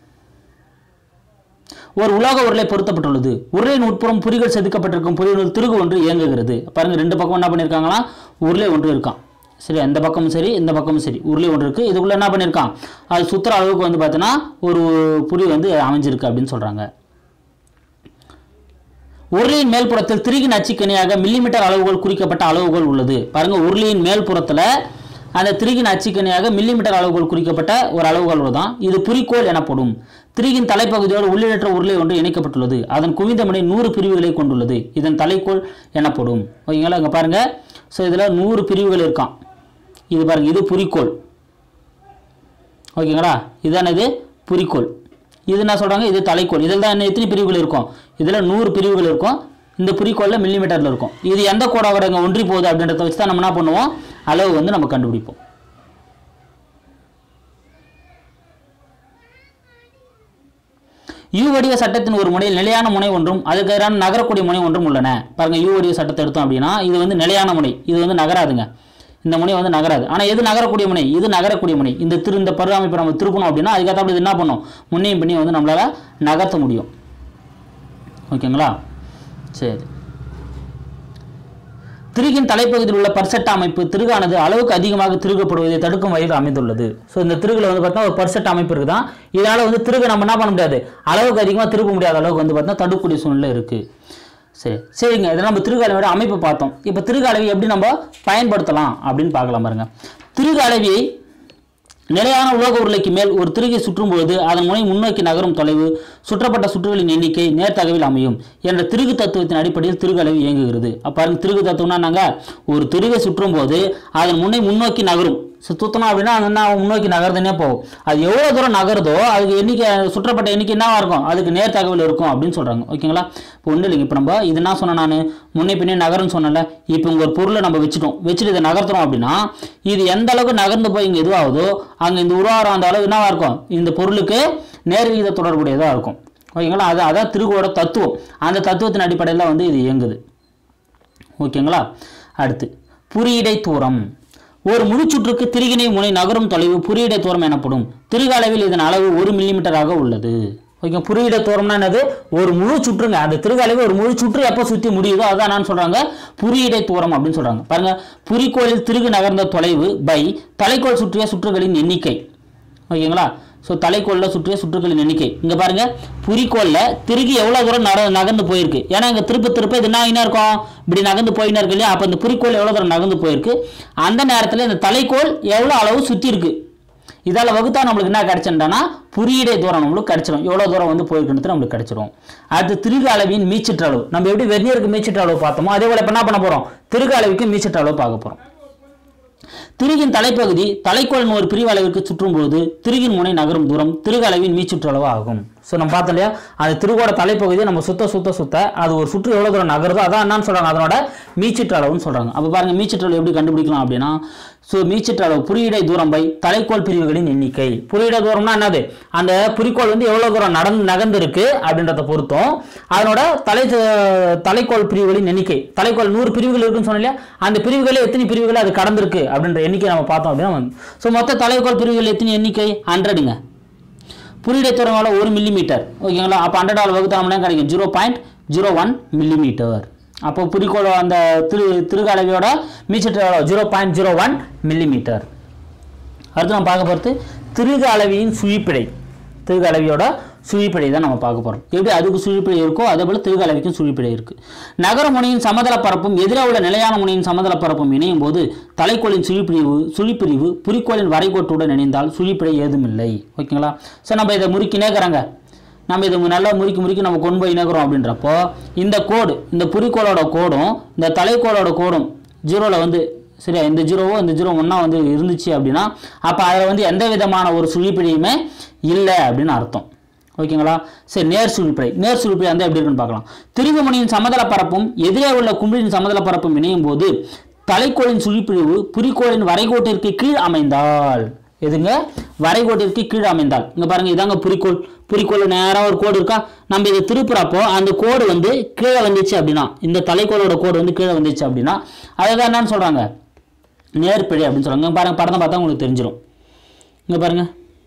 ஒரு உலோக உருளை பொருத்தப்பட்டுள்ளது உருளையின் உட்புறம் புரிகள் செதுக்கப்பட்டிருக்கும் புரியில் திருகு ஒன்று இயங்குகிறது பாருங்க ரெண்டு பக்கம் என்ன பண்ணியிருக்காங்களா உருளை ஒன்று இருக்கான் சரி அந்த பக்கமும் சரி இந்த பக்கமும் சரி உருளை ஒன்று இருக்குது இதுக்குள்ளே என்ன பண்ணியிருக்கான் அது சுற்றுற அளவுக்கு வந்து பார்த்தீங்கன்னா ஒரு புரி வந்து அமைஞ்சிருக்கு அப்படின்னு சொல்கிறாங்க உருளையின் மேல்புறத்தில் திருகின் அச்சுக்கணியாக மில்லிமீட்டர் அளவுகள் குறிக்கப்பட்ட அளவுகள் உள்ளது பாருங்க உருளையின் மேல்புறத்தில் அந்த திருகின் அச்சுக்கணியாக மில்லிமீட்டர் அளவுகள் குறிக்கப்பட்ட ஒரு அளவுகள் தான் இது குறிக்கோள் எனப்படும் திருகின் தலைப்பகுதியோடு உள்ளிடற்ற உருளை ஒன்று இணைக்கப்பட்டுள்ளது அதன் குவிந்த முனை நூறு பிரிவுகளை கொண்டுள்ளது இதன் தலைக்கோள் எனப்படும் ஓகேங்களா இங்கே பாருங்க ஸோ இதில் நூறு பிரிவுகள் இருக்கான் இது பாருங்க இது குறிக்கோள் ஓகேங்களா இதுதானே இது குறிக்கோள் இது என்ன சொல்கிறாங்க இது தலைக்கோள் இதில் தான் என்ன எத்தனை பிரிவுகள் இருக்கும் இதில் நூறு பிரிவுகள் இருக்கும் இந்த குறிக்கோளில் மில்லிமீட்டரில் இருக்கும் இது எந்த கோடாவோட இங்கே ஒன்றி போகுது அப்படின்றத வச்சு தான் நம்ம என்ன பண்ணுவோம் அளவு வந்து நம்ம கண்டுபிடிப்போம் யூ வடிவ சட்டத்தின் ஒரு முனையில் நிலையான முனை ஒன்றும் அதுக்கு எதிரான நகரக்கூடிய முனை ஒன்றும் உள்ளன பாருங்க யூ வடிவ சட்டத்தை எடுத்தோம் அப்படின்னா இது வந்து நிலையான முனை இது வந்து நகராதுங்க இந்த முனை வந்து நகராது ஆனால் எது நகரக்கூடிய முனை இது நகரக்கூடிய முனை இந்த திரு இந்த பரு அமைப்பை நம்ம திருப்பணும் அப்படின்னா அதுக்கேற்ற இது என்ன பண்ணும் முன்னையும் பின்னையும் வந்து நம்மளால் நகர்த்த முடியும் ஓகேங்களா சரி திருகின் தலைப்பகுதியில் உள்ள பர்செட் அமைப்பு திருகானது அளவுக்கு அதிகமாக திருகப்படுவதை தடுக்கும் வகையில் அமைந்துள்ளது ஸோ இந்த திருகுல வந்து பார்த்தா ஒரு பர்செட் அமைப்பு இருக்குதான் இதனால வந்து திருகு நம்ம என்ன பண்ண முடியாது அளவுக்கு அதிகமாக திருப்ப முடியாத அளவுக்கு வந்து பார்த்தா தடுக்கக்கூடிய சூழ்நிலை இருக்குது சரி சரிங்க இதில் நம்ம திருகாலவியோட அமைப்பு பார்த்தோம் இப்போ திருகாலவி எப்படி நம்ம பயன்படுத்தலாம் அப்படின்னு பார்க்கலாம் பாருங்க திருகாலவியை நிலையான உலோக உருளைக்கு மேல் ஒரு திருகை சுற்றும் பொழுது அதன் முனை முன்னோக்கி நகரும் தொலைவு சுற்றப்பட்ட சுற்றுகளின் எண்ணிக்கை நேர்த்தகவில் அமையும் என்ற திருகு தத்துவத்தின் அடிப்படையில் திருகலவி இயங்குகிறது அப்ப பாருங்க திருகு தத்துவம்னா நாங்க ஒரு திருகை சுற்றும் போது அதன் முனை முன்னோக்கி நகரும் சு- சுத்தணும் அப்படின்னா அது என்ன ஆகும்? முன்னோக்கி நகர்ந்துனே போகும் அது எவ்வளோ தூரம் நகருதோ அதுக்கு எண்ணிக்கை சுற்றப்பட்ட எண்ணிக்கை என்னவா இருக்கும் அதுக்கு நேர் தகவல் இருக்கும் அப்படின்னு சொல்றாங்க ஓகேங்களா இப்போ ஒன்றும் இல்லைங்க இப்போ நம்ம இது என்ன சொன்னேன் நான் முன்னே பின்னே நகரும்னு சொன்னேன்ல இப்போ இங்கே ஒரு பொருளை நம்ம வச்சுட்டோம் வச்சுட்டு இதை நகர்த்துறோம் அப்படின்னா இது எந்த அளவுக்கு நகர்ந்து போய் இங்கே இதுவாகுதோ அங்கே இந்த உருவாரம் அந்த அளவு என்னவா இருக்கும் இந்த பொருளுக்கு நேர் விகித தொடர்புடையதாக இருக்கும் ஓகேங்களா அது அதான் திருகுவோட தத்துவம் அந்த தத்துவத்தின் அடிப்படையில் வந்து இது இயங்குது ஓகேங்களா அடுத்து புரியடை தூரம் ஒரு முழு சுற்றுக்கு திருகினை முனை நகரும் தொலைவு புரியடை தூரம் எனப்படும் திருக அளவில் இதன் அளவு ஒரு மில்லிமீட்டராக உள்ளது ஓகே புரியடை தூரம்னா என்னது ஒரு முழு சுற்றுங்க அந்த திருக அளவு ஒரு முழு சுற்று எப்போ சுற்றி முடியுதோ அதான் நான் சொல்றாங்க புரியடை தூரம் அப்படின்னு சொல்றாங்க பாருங்க குறிக்கோளில் திருகு நகர்ந்த தொலைவு பை தலைக்கோள் சுற்றிய சுற்றுகளின் எண்ணிக்கை ஓகேங்களா ஸோ தலைக்கோளில் சுற்றிய சுற்றுகளின் எண்ணிக்கை இங்கே பாருங்க குறிக்கோளில் திருகி எவ்வளோ தூரம் நட நகர்ந்து போயிருக்கு ஏன்னா இங்கே திருப்ப திருப்ப இது என்ன ஆகினா இருக்கும் இப்படி நகர்ந்து போயினா இருக்கு இல்லையா அப்போ இந்த குறிக்கோள் எவ்வளோ தூரம் நகர்ந்து போயிருக்கு அந்த நேரத்தில் இந்த தலைக்கோள் எவ்வளோ அளவு சுற்றி இருக்கு இதால் வகுத்தா நம்மளுக்கு என்ன கிடைச்சிருந்தானா புரியடை தூரம் நம்மளுக்கு கிடைச்சிடும் எவ்வளோ தூரம் வந்து போயிருக்குன்றது நம்மளுக்கு கிடைச்சிடும் அடுத்து திருகு அளவின் மீச்சிற்ற அளவு நம்ம எப்படி வெந்நீருக்கு மீச்சிற்ற அளவு பார்த்தோமோ அதே போல் இப்போ என்ன பண்ண போகிறோம் திருகு அளவுக்கு மீச்சிற்ற அளவு பார்க்க போகிறோம் திருகின் தலைப்பகுதி தலைக்கோளின் ஒரு பிரிவு அளவிற்கு சுற்றும்போது திருகின் முனை நகரும் தூரம் திருகு அளவின் மீச்சுற்றளவு ஆகும் ஸோ நம்ம பார்த்தோம் இல்லையா அது திருகோட தலைப்பகுதியை நம்ம சுத்த சுத்த சுத்த அது ஒரு சுற்று எவ்வளோ தூரம் நகருதோ அதான் என்னன்னு சொல்கிறாங்க அதனோட மீச்சிற்றளவுன்னு சொல்கிறாங்க அப்போ பாருங்க மீச்சிற்றளவு எப்படி கண்டுபிடிக்கலாம் அப்படின்னா ஸோ மீச்சிற்றளவு புரியடை தூரம் பை தலைக்கோள் பிரிவுகளின் எண்ணிக்கை புரியடை தூரம்னா என்னது அந்த குறிக்கோள் வந்து எவ்வளோ தூரம் நடந்து நகர்ந்திருக்கு அப்படின்றத பொறுத்தும் அதனோட தலை தலைக்கோள் பிரிவுகளின் எண்ணிக்கை தலைக்கோள் நூறு பிரிவுகள் இருக்குன்னு சொன்னோம் இல்லையா அந்த பிரிவுகளே எத்தனை பிரிவுகள் அது கடந்திருக்கு அப்படின்ற எண்ணிக்கை நம்ம பார்த்தோம் அப்படின்னா ஸோ மொத்த தலைக்கோள் பிரிவுகள் எத்தனை எண்ணிக்கை ஹண்ட்ரடுங்க புரியடை தூரமால ஒரு மில்லிமீட்டர் ஓகேங்களா அப்போ ஹண்ட்ரட் வகுத்தாமலே கிடைக்கும் zero point zero one millimetre அப்போ குறிக்கோள் அந்த திரு திருகலவையோட மீச்சர் zero point zero one millimetre அடுத்து நம்ம பார்க்க போகிறது திருகு அளவியின் சுழிப்பிழை திருகு அளவியோட சுழிப்பிழை தான் நம்ம பார்க்க போகிறோம் எப்படி அதுக்கு சுழிப்பிழை இருக்கோ அதே போல் திருகு அளவிக்கும் சுழிப்பிழை இருக்குது நகர முனையின் சமதள பரப்பும் எதிராக உள்ள நிலையான முனையின் சமதள பரப்பும் இணையும் போது தலைக்கோளின் சுழிப்பிரிவு சுழிப்பிரிவு குறிக்கோளின் வரைகோட்டுடன் இணைந்தால் சுழிப்பிழை ஏதுமில்லை ஓகேங்களா சரி நம்ம இதை முறுக்கி நேக்குறாங்க நம்ம இதை நல்லா முறுக்கி முறுக்கி நம்ம கொண்டு போய் இணைக்கிறோம் அப்படின்றப்போ இந்த கோடு இந்த குறிக்கோளோட கோடும் இந்த தலைக்கோளோட கோடும் ஜீரோவில் வந்து சரியா இந்த ஜீரோவோ இந்த ஜீரோ ஒன்றா வந்து இருந்துச்சு அப்படின்னா அப்போ அதில் வந்து எந்த விதமான ஒரு சுழிப்பிழையுமே இல்லை அப்படின்னு அர்த்தம் ஓகேங்களா சரி நேர் சுழிப்பிழை நேர் சுழிப்பிழை வந்து எப்படி இருக்குன்னு பார்க்கலாம் திருகுமணியின் சமதள பரப்பும் எதிரே உள்ள கும்பிளின் சமதள பரப்பும் இணையும் போது தலைக்கோளின் சுழிப்பிழிவு குறிக்கோளின் வரைகோட்டிற்கு கீழ் அமைந்தால் எதுங்க வரைகோட்டிற்கு கீழ் அமைந்தால் இங்க பாருங்க இதாங்க குறிக்கோள் குறிக்கோள் நேராக ஒரு கோடு இருக்கா நம்ம இதை திருப்புறப்போ அந்த கோடு வந்து கீழே வந்துச்சு அப்படின்னா இந்த தலைக்கோளோட கோடு வந்து கீழே வந்துச்சு அப்படின்னா அதை தான் என்னன்னு சொல்றாங்க நேர்பிழை அப்படின்னு சொல்றாங்க இங்க பாருங்க படத்தை பார்த்தா உங்களுக்கு தெரிஞ்சிடும் இங்க பாருங்க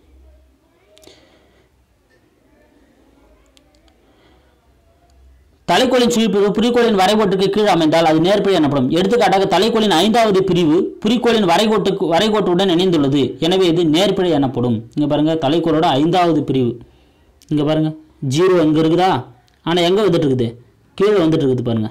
தலைக்கோளின் சுழிப்பிரிவு குறிக்கோளின் வரைகோட்டுக்கு கீழ் அமைந்தால் அது நேர்பிழை எனப்படும் எடுத்துக்காட்டாக தலைக்கோளின் ஐந்தாவது பிரிவு குறிக்கோளின் வரைகோட்டுக்கு வரைகோட்டுடன் இணைந்துள்ளது எனவே இது நேர்பிழை எனப்படும் இங்க பாருங்க தலைக்கோளோட ஐந்தாவது பிரிவு இங்க பாருங்க ஜீரோ எங்க இருக்குதா ஆனா எங்க வந்துட்டு இருக்குது கீழே வந்துட்டு இருக்குது பாருங்க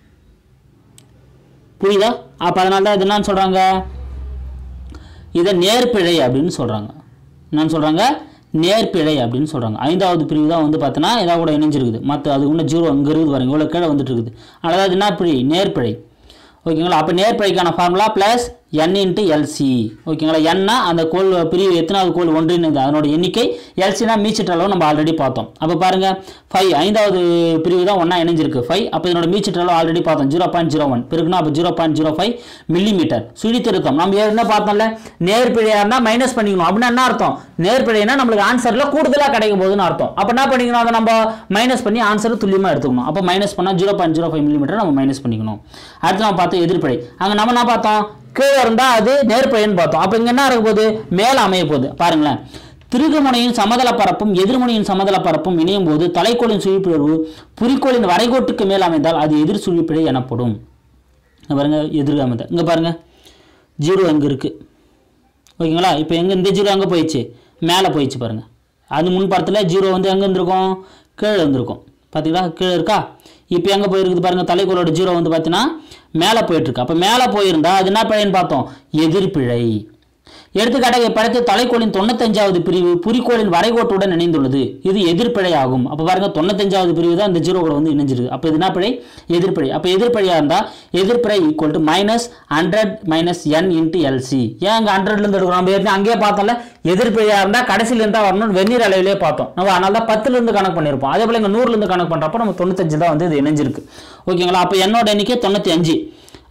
புரியுதா அப்ப அதனால தான் இது என்னன்னு சொல்றாங்க இதை நேர்பிழை அப்படின்னு சொல்றாங்க என்னன்னு சொல்றாங்க நேர்பிழை அப்படின்னு சொல்றாங்க ஐந்தாவது பிரிவு தான் வந்து பார்த்தோன்னா இதாக கூட இணைஞ்சிருக்குது மற்ற அது இன்னும் ஜீரோ அங்கே இருக்குது பாருங்க இவ்வளோ கீழே வந்துட்டு இருக்குது அதனால் அது என்ன பிழை நேர்பிழை ஓகேங்களா அப்போ நேர்பிழைக்கான formula plus N into LC ஓகேங்களா என்னா அந்த கோல் பிரிவு எத்தனாவது கோல் ஒன்றிணைந்து அதனோட எண்ணிக்கை எல்சினா மீச்சிட்ட அளவு நம்ம ஆல்ரெடி பார்த்தோம் அப்போ பாருங்க ஃபைவ் ஐந்தாவது பிரிவு தான் ஒன்றா இணைஞ்சிருக்கு ஃபைவ் அப்போ இதனோட மீச்சிட்ட அளவு ஆல்ரெடி பார்த்தோம் ஜீரோ பாயிண்ட் ஜீரோ ஒன் பிறகுனா அப்போ zero point zero five millimetre சுழி திருத்தம் நம்ம ஏற்கனவே பார்த்தோம்ல நேர்பிழையாக இருந்தால் மைனஸ் பண்ணிக்கணும் அப்படின்னா என்ன அர்த்தம் நேர்பிழைனா நம்மளுக்கு ஆன்சரில் கூடுதலாக கிடைக்கும் போதுன்னு அர்த்தம் அப்போ என்ன பண்ணிக்கணும் அதை நம்ம மைனஸ் பண்ணி ஆன்சர் துல்லியமாக எடுத்துக்கணும் அப்போ மைனஸ் பண்ணால் zero point zero five millimetre நம்ம மைனஸ் பண்ணிக்கணும் அடுத்து நம்ம பார்த்தோம் எதிர்பிழை அங்கே நம்ம என்ன பார்த்தோம் கீழே இருந்தால் அது நேர்பிழைன்னு பார்த்தோம் அப்போ இங்கே என்ன இருக்க போகுது மேலே அமைய போகுது பாருங்களேன் திருகுமுனையின் சமதள பரப்பும் எதிர்முனையின் சமதள பரப்பும் இணையும் போது தலைக்கோளின் சுழிப்பிழவு குறிக்கோளின் வரைகோட்டுக்கு மேல் அமைந்தால் அது எதிர் சுழிப்பிழை எனப்படும் இங்க பாருங்க எதிர் அமைந்த இங்கே பாருங்க ஜீரோ அங்கே இருக்குது ஓகேங்களா இப்போ எங்கே இந்த ஜீரோ எங்கே போயிடுச்சு மேலே போயிடுச்சு பாருங்க அது முன் படத்தில் ஜீரோ வந்து எங்கே இருந்திருக்கும் கீழே இருந்திருக்கும் பார்த்தீங்களா கீழே இருக்கா இப்போ எங்கே போயிருக்குது பாருங்க தலைக்கோளோட ஜீரோ வந்து பார்த்தீங்கன்னா மேலே போயிட்டுருக்கு அப்போ மேலே போயிருந்தா அது என்ன பிழைன்னு பார்த்தோம் எதிர்பிழை எடுத்துக்காட்டாக இப்படத்து தலைக்கோளின் தொண்ணூத்தஞ்சாவது பிரிவு குறிக்கோளின் வரைகோட்டுடன் இணைந்துள்ளது இது எதிர்பிழை ஆகும் அப்போ பாருங்க தொண்ணூத்தஞ்சாவது பிரிவு தான் இந்த ஜீரோ கூட வந்து இணைஞ்சிருக்கு அப்போ இது என்ன பிழை எதிர்பிழை அப்போ எதிர்பிழையாக இருந்தால் எதிர்பிழை equal to minus hundred minus N into LC ஏன் அங்கே ஹண்ட்ரட்லேருந்து எடுக்கிறோம் நம்ம ஏற்கனவே அங்கேயே பார்த்தோம்ல எதிர்பிழையாக இருந்தால் கடைசியில் இருந்தால் வரணும்னு வெந்நீர் அளவிலே பார்த்தோம் நம்ம அதனால தான் பத்துலேருந்து கணக்கு பண்ணியிருப்போம் அதே போல் இங்கே நூறுலேருந்து கணக்கு பண்ணுறப்போ நம்ம தொண்ணூத்தஞ்சு தான் வந்து இது இணைஞ்சிருக்கு ஓகேங்களா அப்போ என்னோட எண்ணிக்கை தொண்ணூற்றி அஞ்சு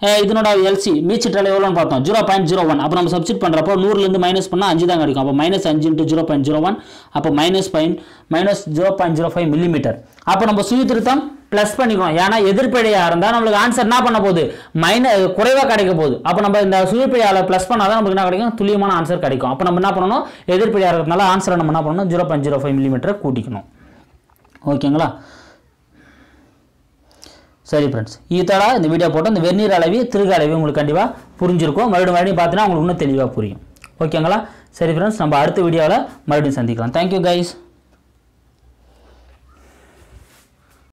அஹ் இதனோட எல்சி மீச்சிட்டால் எவ்வளோன்னு பார்த்தோம் ஜீரோ பாயிண்ட் ஜீரோ ஒன் அப்போ நம்ம சப்ஸ்டிட் பண்ணுறப்போ நூறுலேருந்து மைனஸ் பண்ணால் அஞ்சு தான் கிடைக்கும் அப்போ மைனஸ் அஞ்சு into zero point zero one அப்போ minus point minus zero point zero five millimetre அப்போ நம்ம சுய திருத்தம் ப்ளஸ் பண்ணிக்கணும் ஏன்னா எதிர்ப்பிழையாக இருந்தால் நம்மளுக்கு ஆன்சர் என்ன பண்ண போகுது மைன குறைவாக கிடைக்க போகுது அப்போ நம்ம இந்த சுயப்பிழையால் ப்ளஸ் பண்ணால் தான் நமக்கு என்ன கிடைக்கும் துல்லியமான ஆன்சர் கிடைக்கும் அப்போ நம்ம என்ன பண்ணணும் எதிர்ப்பிழையாக இருக்கிறதுனால ஆன்சரை நம்ம என்ன பண்ணணும் ஜீரோ பாயிண்ட் ஜீரோ ஃபைவ் மில்லிமீட்டரை கூட்டிக்கணும் ஓகேங்களா சரி ஃப்ரெண்ட்ஸ் இதோட இந்த வீடியோ போட்டு இந்த வெந்நீர் அளவி திருக அளவி உங்களுக்கு கண்டிப்பாக புரிஞ்சிருக்கும் மறுபடியும் மறுபடியும் பார்த்தீங்கன்னா உங்களுக்கு இன்னும் தெளிவாக புரியும் ஓகேங்களா சரி ஃப்ரெண்ட்ஸ் நம்ம அடுத்த வீடியோவில் மறுபடியும் சந்திக்கலாம் தேங்க்யூ கைஸ்